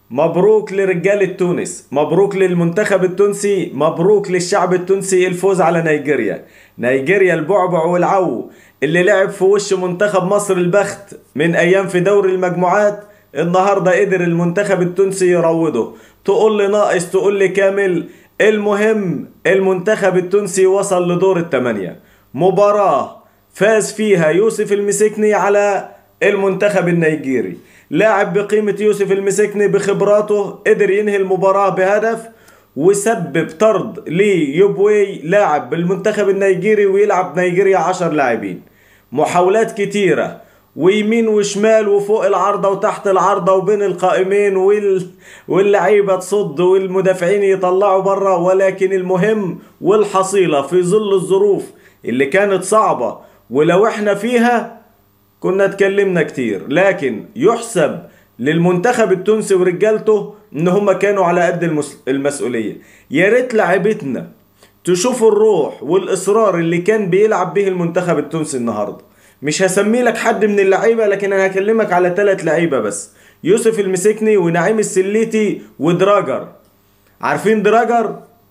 مبروك لرجالة تونس مبروك للمنتخب التونسي مبروك للشعب التونسي الفوز على نيجيريا نيجيريا البعبع والعو اللي لعب في وش منتخب مصر البخت من ايام في دوري المجموعات النهارده قدر المنتخب التونسي يروضه تقول لي ناقص تقول لي كامل المهم المنتخب التونسي وصل لدور الثمانية مباراة فاز فيها يوسف المسكني على المنتخب النيجيري لاعب بقيمة يوسف المسكني بخبراته قدر ينهي المباراة بهدف وسبب طرد ليوبوي لاعب بالمنتخب النيجيري ويلعب نيجيريا عشر لاعبين محاولات كتيرة ويمين وشمال وفوق العارضة وتحت العارضة وبين القائمين وال... واللعيبة تصد والمدافعين يطلعوا برا ولكن المهم والحصيلة في ظل الظروف اللي كانت صعبة ولو احنا فيها كنا اتكلمنا كتير لكن يحسب للمنتخب التونسي ورجالته ان هم كانوا على قد المس... المسؤولية يا ريت لعيبتنا تشوفوا الروح والاصرار اللي كان بيلعب به المنتخب التونسي النهارده مش هسمي لك حد من اللعيبه لكن انا هكلمك على ثلاث لعيبه بس يوسف المسكني ونعيم السليتي ودراجر عارفين دراجر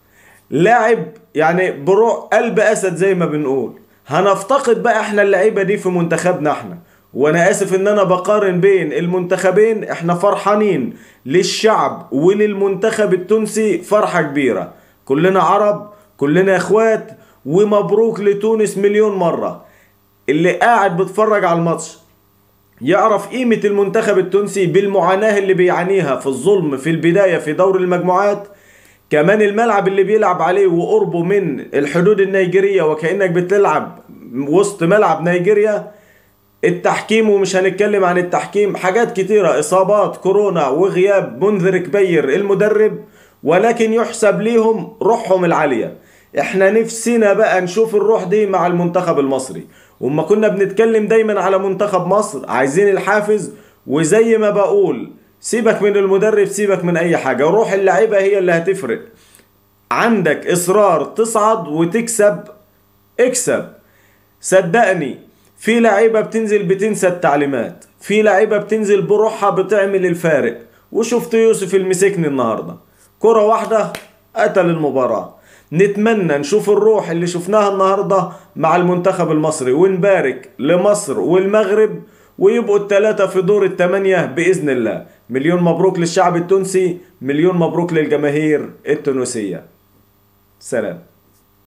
لاعب يعني بروح قلب اسد زي ما بنقول هنفتقد بقى احنا اللعيبه دي في منتخبنا احنا وانا اسف ان انا بقارن بين المنتخبين احنا فرحانين للشعب وللمنتخب التونسي فرحه كبيره كلنا عرب كلنا اخوات ومبروك لتونس مليون مره اللي قاعد بيتفرج على الماتش يعرف قيمة المنتخب التونسي بالمعاناة اللي بيعانيها في الظلم في البداية في دور المجموعات كمان الملعب اللي بيلعب عليه وقربه من الحدود النيجيرية وكأنك بتلعب وسط ملعب نيجيريا التحكيم ومش هنتكلم عن التحكيم حاجات كتيرة إصابات كورونا وغياب منذر كبير المدرب ولكن يحسب ليهم روحهم العالية احنا نفسنا بقى نشوف الروح دي مع المنتخب المصري وما كنا بنتكلم دايما على منتخب مصر عايزين الحافز وزي ما بقول سيبك من المدرب سيبك من اي حاجة روح اللعيبة هي اللي هتفرق عندك اصرار تصعد وتكسب اكسب صدقني في لعيبة بتنزل بتنسى التعليمات في لعيبة بتنزل بروحها بتعمل الفارق وشفت يوسف المسكني النهاردة كرة واحدة قتل المباراة نتمنى نشوف الروح اللي شفناها النهاردة مع المنتخب المصري ونبارك لمصر والمغرب ويبقوا الثلاثة في دور الثمانية بإذن الله مليون مبروك للشعب التونسي مليون مبروك للجماهير التونسية سلام